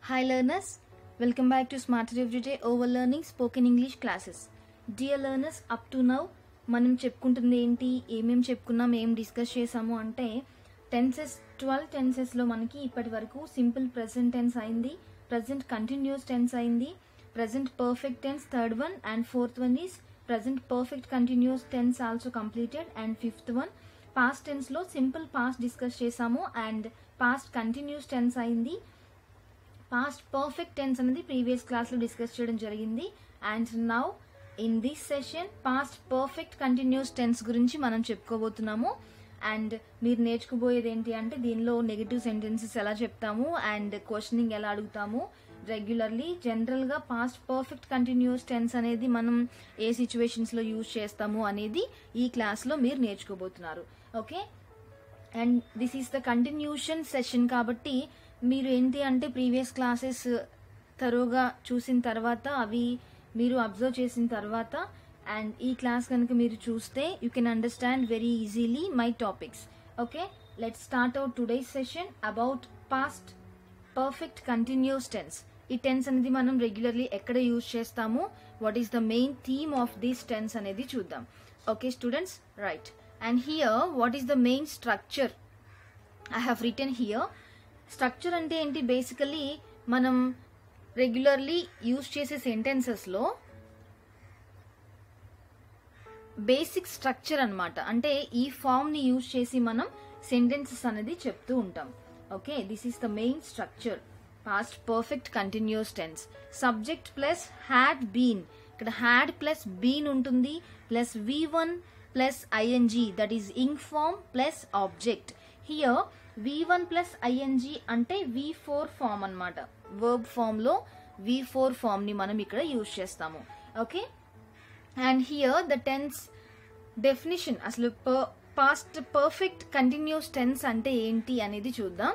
Hi learners, welcome back to Smarter Everyday Over Learning Spoken English classes. Dear learners, up to now మనం చెప్పుకుంటుంది ఏంటి ఏమేం చెప్పుకున్నాం ఏం discuss చేసాము అంటే టెన్సెస్ ట్వెల్వ్ టెన్సెస్లో మనకి ఇప్పటి వరకు సింపుల్ ప్రెసెంట్ టెన్స్ అయింది ప్రజెంట్ కంటిన్యూస్ టెన్స్ అయింది present perfect tense third one and fourth one is present perfect continuous tense also completed and fifth one past టెన్స్లో సింపుల్ పాస్ట్ డిస్కస్ చేసాము and past continuous tense అయింది past perfect tense అనేది previous క్లాస్లో discuss చేయడం జరిగింది and now in this session past perfect continuous tense గురించి మనం చెప్పుకోబోతున్నాము and మీరు నేర్చుకోబోయేది ఏంటి అంటే దీనిలో నెగిటివ్ సెంటెన్సెస్ ఎలా చెప్తాము అండ్ క్వశ్చనింగ్ ఎలా అడుగుతాము రెగ్యులర్లీ జనరల్గా పాస్ట్ పర్ఫెక్ట్ కంటిన్యూస్ టెన్స్ అనేది మనం ఏ సిచ్యువేషన్స్లో యూజ్ చేస్తాము అనేది ఈ క్లాస్లో మీరు నేర్చుకోబోతున్నారు okay and this is the continuation session కాబట్టి మీరు ఏంటి అంటే ప్రీవియస్ క్లాసెస్ తరువుగా చూసిన తర్వాత అవి మీరు అబ్జర్వ్ చేసిన తర్వాత అండ్ ఈ క్లాస్ కనుక మీరు చూస్తే you can understand very easily my topics okay let start out today's session about past perfect continuous tense ఈ టెన్స్ అనేది మనం రెగ్యులర్లీ ఎక్కడ యూజ్ చేస్తాము what is the main theme of this tense అనేది చూద్దాం okay students right and here what is the main structure I have written here structure అంటే ఏంటి basically మనం రెగ్యులర్లీ యూజ్ చేసే సెంటెన్సెస్లో బేసిక్ స్ట్రక్చర్ అన్నమాట అంటే ఈ ఫామ్ని యూజ్ చేసి మనం సెంటెన్సెస్ అనేది చెప్తూ ఉంటాం okay this is the main structure past perfect continuous tense subject plus had been ఇక్కడ హ్యాడ్ ప్లస్ బీన్ ఉంటుంది plus V one plus I N G that is ing form plus object here V one plus I N G అంటే V four form అనమాట verb ఫామ్లో V four ఫామ్ని మనం ఇక్కడ use చేస్తాము okay and here the tense definition అసలు past perfect continuous tense అంటే ఏంటి అనేది చూద్దాం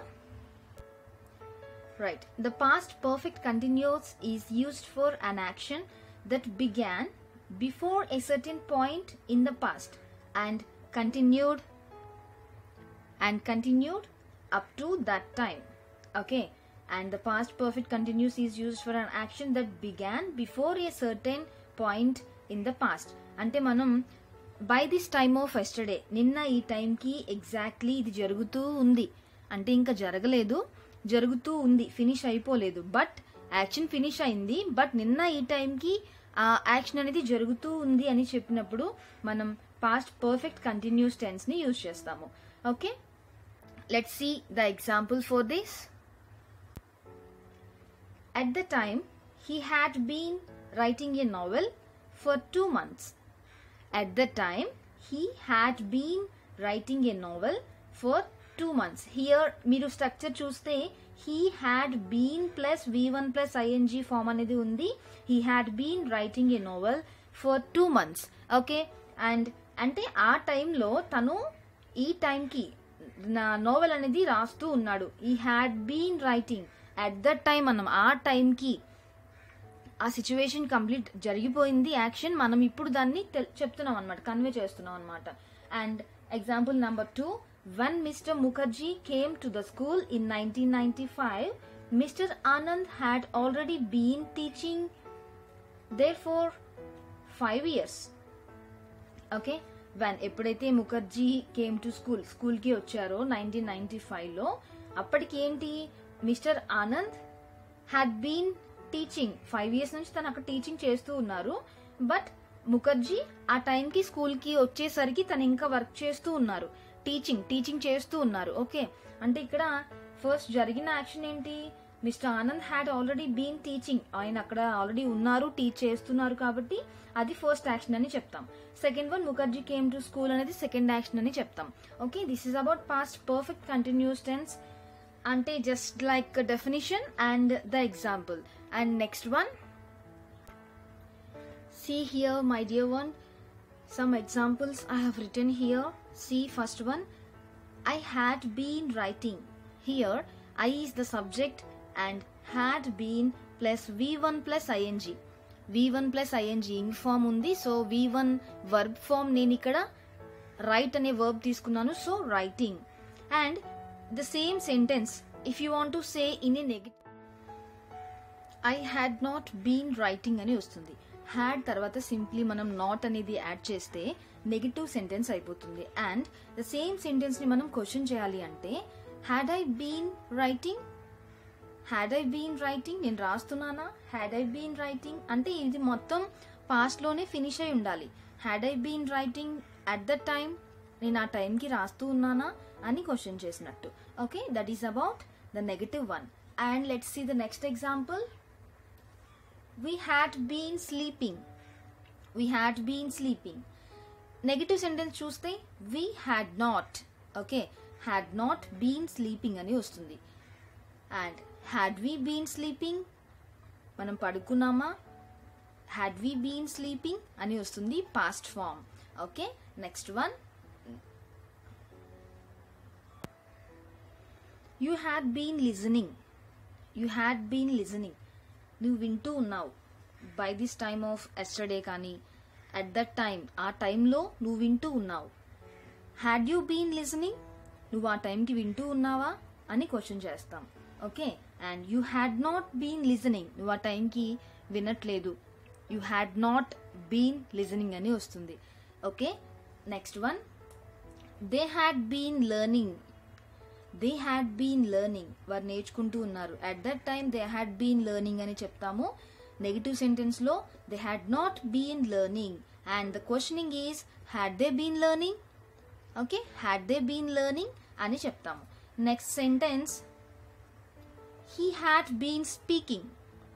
right the past perfect continuous is used for an action that began before a certain point in the past and continued and continued up to that time. Okay, and the past perfect continuous is used for an action that began before a certain point in the past. అంటే మనం by this time of yesterday నిన్న ఈ టైంకి exactly ఇది జరుగుతూ ఉంది అంటే ఇంకా జరగలేదు జరుగుతూ ఉంది ఫినిష్ అయిపోలేదు బట్ యాక్షన్ ఫినిష్ అయింది బట్ నిన్న ఈ టైంకి ఆ యాక్షన్ అనేది జరుగుతూ ఉంది అని చెప్పినప్పుడు మనం పాస్ట్ పర్ఫెక్ట్ కంటిన్యూస్ టెన్స్ని యూజ్ చేస్తాము okay let's see the example for this at the time he had been writing a novel for 2 months at the time he had been writing a novel for 2 months here మీరు structure చూస్తే he had been plus V one plus I N G form అనేది ఉంది he had been writing a novel for two months okay and అంటే ఆ టైంలో తను ఈ టైంకి నా నోవెల్ అనేది రాస్తూ ఉన్నాడు ఈ had been writing at that time మనం ఆ టైంకి ఆ సిచ్యువేషన్ కంప్లీట్ జరిగిపోయింది యాక్షన్ మనం ఇప్పుడు దాన్ని చెప్తున్నాం అనమాట కన్వే చేస్తున్నాం అనమాట and example number two one Mister Mukherjee came to the school in nineteen ninety five Mister Anand had already been teaching there four five years okay one ఎప్పుడైతే ముఖర్జీ కేమ్ టు స్కూల్ స్కూల్కి వచ్చారో నైన్టీన్ నైన్టీ ఫైవ్లో అప్పటికి ఏంటి Mister Anand had been teaching five years నుంచి తను అక్కడ teaching చేస్తూ ఉన్నారు బట్ ముఖర్జీ ఆ టైంకి స్కూల్కి వచ్చేసరికి తను ఇంకా వర్క్ చేస్తూ ఉన్నారు టీచింగ్ టీచింగ్ చేస్తూ ఉన్నారు ఓకే అంటే ఇక్కడ ఫస్ట్ జరిగిన యాక్షన్ ఏంటి Mister Anand had already been teaching ఆయన అక్కడ ఆల్రెడీ ఉన్నారు టీచ్ చేస్తున్నారు కాబట్టి అది ఫస్ట్ యాక్షన్ అని చెప్తాం second one Mukherjee came to school అనేది సెకండ్ యాక్షన్ అని చెప్తాం okay this is about past perfect continuous tense అంటే just like definition and the example and next one see here my dear one some examples i have written here see first one i had been writing here i is the subject and had been plus v1 plus ing v1 plus ing ing form ఉంది so v1 verb form నేను ఇక్కడ right అనే verb తీసుకున్నాను so writing and the same sentence if you want to say in a negative I had not been writing అని వస్తుంది had తర్వాత simply మనం not అనేది యాడ్ చేస్తే నెగిటివ్ సెంటెన్స్ అయిపోతుంది అండ్ ద సేమ్ సెంటెన్స్ ని మనం క్వశ్చన్ చేయాలి అంటే had I been writing had I been writing నేను రాస్తున్నానా హ్యాడ్ ఐ బీన్ రైటింగ్ అంటే ఇది మొత్తం పాస్ట్ లోనే ఫినిష్ అయి ఉండాలి had I been writing at the time నేను ఆ టైంకి రాస్తూ ఉన్నానా అని క్వశ్చన్ చేసినట్టు okay that is about the negative one and let's see the next example we had been sleeping we had been sleeping negative sentence చూస్తే we had not okay had not been sleeping అని వస్తుంది and had we been sleeping మనం పడుకున్నామా had we been sleeping అని వస్తుంది past form okay next one you had been listening you had been listening నువ్వు వింటూ ఉన్నావు by this time of yesterday కానీ అట్ దట్ టైం ఆ టైంలో నువ్వు వింటూ ఉన్నావు హ్యాడ్ యూ బీన్ లిజనింగ్ నువ్వు ఆ టైంకి వింటూ ఉన్నావా అని క్వశ్చన్ చేస్తాం okay and you had not been listening నువ్వు ఆ టైంకి వినట్లేదు you had not been listening అని వస్తుంది okay next one they had been learning they had been learning వారు నేర్చుకుంటూ ఉన్నారు at that time they had been learning అని చెప్తాము నెగిటివ్ సెంటెన్స్ లో they had not been learning and the questioning is had they been learning okay had they been learning అని చెప్తాము next sentence he had been speaking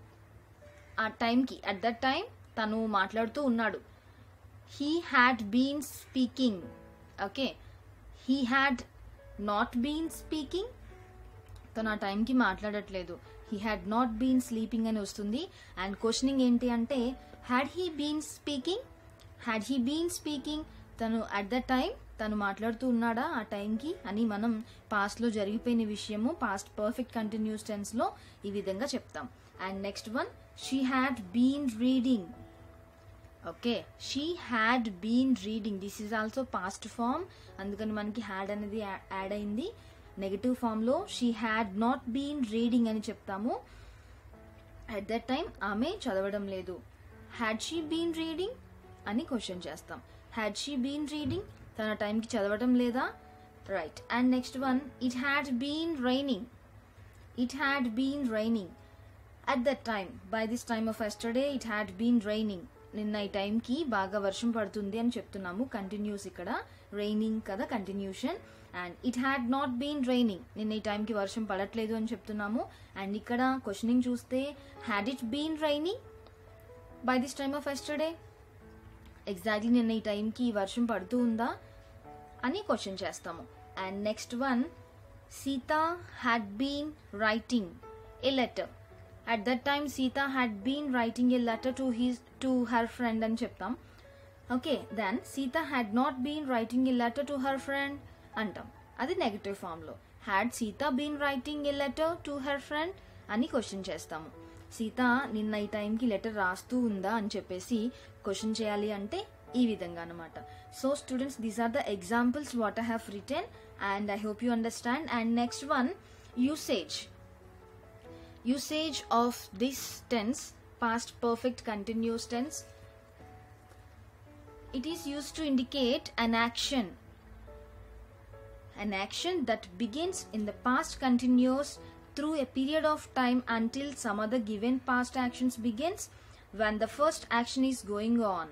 ఆ టైంకి at that time తను మాట్లాడుతూ ఉన్నాడు he had been speaking okay he had not been speaking తను ఆ టైంకి మాట్లాడట్లేదు he had not been sleeping అని వస్తుంది అండ్ క్వశ్చనింగ్ ఏంటి అంటే had he been speaking had he been speaking తను అట్ ద టైం తను మాట్లాడుతూ ఉన్నాడా ఆ టైంకి అని మనం పాస్ట్లో జరిగిపోయిన విషయము పాస్ట్ పర్ఫెక్ట్ కంటిన్యూస్ టెన్స్లో ఈ విధంగా చెప్తాం and next one she had been reading okay she had been reading this is also past form అందుకని మనకి హ్యాడ్ అనేది యాడ్ అయింది నెగటివ్ ఫామ్లో she had not been reading అని చెప్తాము అట్ దట్ టైం ఆమె చదవడం లేదు హ్యాడ్ షీ బీన్ రీడింగ్ అని క్వశ్చన్ చేస్తాం హ్యాడ్ షీ బీన్ రీడింగ్ తన టైంకి చదవడం లేదా right and next one it had been raining it had been raining at that time by this time of yesterday it had been raining నిన్న ఈ టైంకి బాగా వర్షం పడుతుంది అని చెప్తున్నాము కంటిన్యూస్ ఇక్కడ రైనింగ్ కదా continuation and it had not been raining నిన్న ఈ టైంకి వర్షం పడట్లేదు అని చెప్తున్నాము అండ్ ఇక్కడ క్వశ్చనింగ్ చూస్తే had it been raining by this time of yesterday exactly నిన్న ఈ టైంకి వర్షం పడుతూ ఉందా అని క్వశ్చన్ చేస్తాము and next one Sita had been writing a letter at that time Sita had been writing a letter to his to her friend అని చెప్తాం okay then Sita had not been writing a letter to her friend అంటాం అది negative ఫామ్లో had Sita been writing a letter to her friend అని question చేస్తాము సీత నిన్న ఈ టైంకి లెటర్ రాస్తూ ఉందా అని చెప్పేసి క్వశ్చన్ చేయాలి అంటే ఈ విధంగా అనమాట so students these are the examples what I have written and I hope you understand and next one usage usage of this tense past perfect continuous tense it is used to indicate an action an action that begins in the past continuous through a period of time until some other given past actions begins when the first action is going on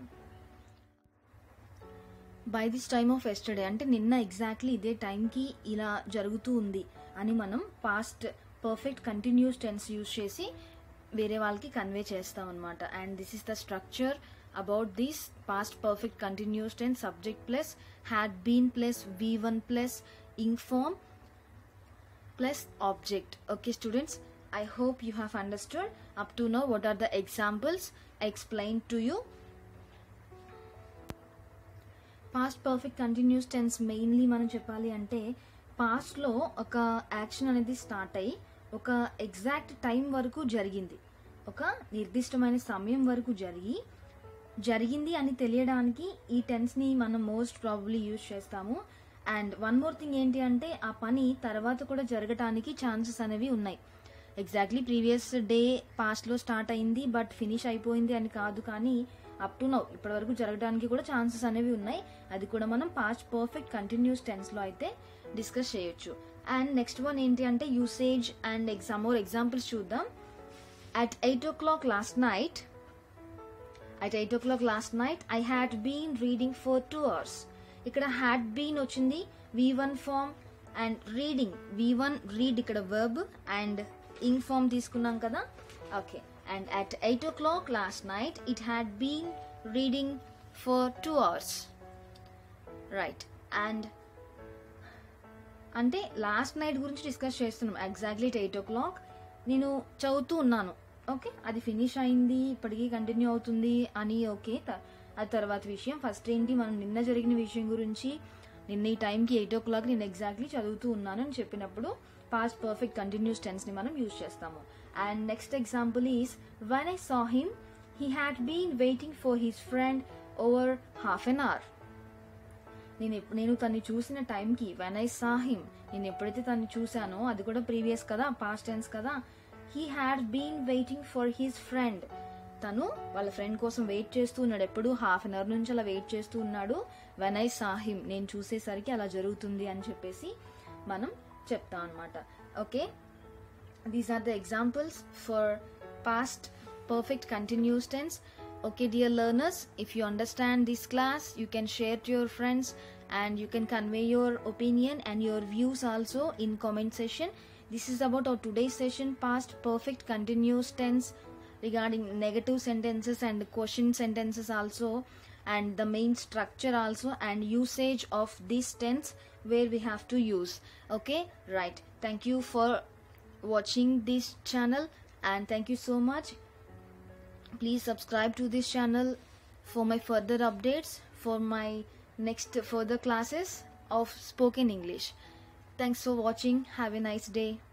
by this time of yesterday అంటే నిన్న exactly ఇదే టైంకి ఇలా జరుగుతూ ఉంది అని మనం past perfect continuous tense use చేసి వేరే వాళ్ళకి కన్వే చేస్తాం అనమాట and this is the structure about this past perfect continuous tense subject plus had been plus V one plus ing form plus object okay students I hope you have understood up to know what are the examples explain to you past perfect continuous tense mainly మనం చెప్పాలి అంటే పాస్ట్లో ఒక action అనేది start అయ్యి ఒక exact time వరకు జరిగింది ఒక నిర్దిష్టమైన సమయం వరకు జరిగి జరిగింది అని తెలియడానికి ఈ టెన్స్ని మనం మోస్ట్ ప్రాబబ్లీ యూజ్ చేస్తాము అండ్ వన్ మోర్ థింగ్ ఏంటి అంటే ఆ పని తర్వాత కూడా జరగటానికి ఛాన్సెస్ అనేవి ఉన్నాయి ఎగ్జాక్ట్లీ ప్రీవియస్ డే పాస్ట్లో స్టార్ట్ అయింది బట్ ఫినిష్ అయిపోయింది అని కాదు కానీ అప్ టు నౌ ఇప్పటి వరకు జరగడానికి కూడా ఛాన్సెస్ అనేవి ఉన్నాయి అది కూడా మనం పాస్ట్ పర్ఫెక్ట్ కంటిన్యూస్ టెన్స్లో అయితే డిస్కస్ చేయొచ్చు అండ్ నెక్స్ట్ వన్ ఏంటి అంటే usage and exam more examples చూద్దాం at eight o'clock last night at eight o'clock last night I had been reading for two hours ఇక్కడ had been వచ్చింది V one form and reading V one read ఇక్కడ verb and ing form తీసుకున్నాం కదా okay and at eight o'clock last night it had been reading for two hours right and అంటే last night గురించి discuss చేస్తున్నాం exactly eight o'clock నేను చదువుతూ ఉన్నాను okay అది ఫినిష్ అయింది ఇప్పటికీ కంటిన్యూ అవుతుంది అని ఓకే త- ఆ తర్వాత విషయం ఫస్ట్ ఏంటి మనం నిన్న జరిగిన విషయం గురించి నిన్న ఈ టైంకి ఎయిట్ ఓ క్లాక్ నేను ఎగ్జాక్ట్లీ చదువుతూ ఉన్నాను అని చెప్పినప్పుడు పాస్ట్ పర్ఫెక్ట్ కంటిన్యూస్ టెన్స్ని మనం యూజ్ చేస్తాము and next example is one I saw him he had been waiting for his friend over half an hour నేను ఎప్- నేను తన్ని చూసిన టైంకి వెన్ ఐ సా హిమ్ నేను ఎప్పుడైతే తన్ని చూశానో అది కూడా ప్రీవియస్ కదా పాస్ట్ టెన్స్ కదా he had been waiting for his friend తను వాళ్ళ ఫ్రెండ్ కోసం వెయిట్ చేస్తూ ఉన్నాడు ఎప్పుడు హాఫ్ అన్ అవర్ నుంచి అలా వెయిట్ చేస్తూ ఉన్నాడు వెన్ ఐ సా హిమ్ నేను చూసేసరికి అలా జరుగుతుంది అని చెప్పేసి మనం చెప్తాం అనమాట okay these are the examples for past perfect continuous tense okay dear learners if you understand this class you can share to your friends and you can convey your opinion and your views also in comment section this is about our today's session past perfect continuous tense regarding negative sentences and question sentences also and the main structure also and usage of this tense where we have to use okay right thank you for watching this channel and thank you so much please subscribe to this channel for my further updates for my next further classes of spoken english thanks for watching have a nice day